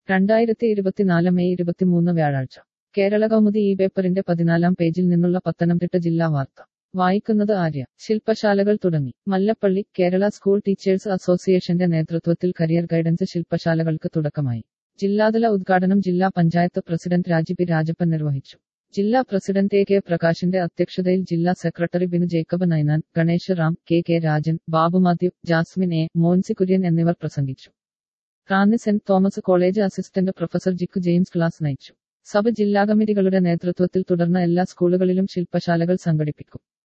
രണ്ടായിരത്തി ഇരുപത്തിനാല് മെയ് ഇരുപത്തിമൂന്ന് വ്യാഴാഴ്ച കേരള കൗമുദി ഈ പേപ്പറിന്റെ പതിനാലാം പേജിൽ നിന്നുള്ള പത്തനംതിട്ട ജില്ലാ വാർത്ത വായിക്കുന്നത് ആര്യ ശില്പശാലകൾ തുടങ്ങി മല്ലപ്പള്ളി കേരള സ്കൂൾ ടീച്ചേഴ്സ് അസോസിയേഷന്റെ നേതൃത്വത്തിൽ കരിയർ ഗൈഡൻസ് ശില്പശാലകൾക്ക് തുടക്കമായി ജില്ലാതല ഉദ്ഘാടനം ജില്ലാ പഞ്ചായത്ത് പ്രസിഡന്റ് രാജി പി രാജപ്പൻ നിർവഹിച്ചു ജില്ലാ പ്രസിഡന്റ് എ കെ പ്രകാശിന്റെ അധ്യക്ഷതയിൽ ജില്ലാ secretary Binu Jacob Ninan Ganesh Ram K K Rajan Babu Mathew Jasmine A Monsy Kurian എന്നിവർ പ്രസംഗിച്ചു Ranni Saint Thomas College assistant professor Jikku James class നയിച്ചു സബ് ജില്ലാ കമ്മിറ്റികളുടെ നേതൃത്വത്തിൽ തുടർന്ന് എല്ലാ സ്കൂളുകളിലും ശില്പശാലകൾ സംഘടിപ്പിക്കും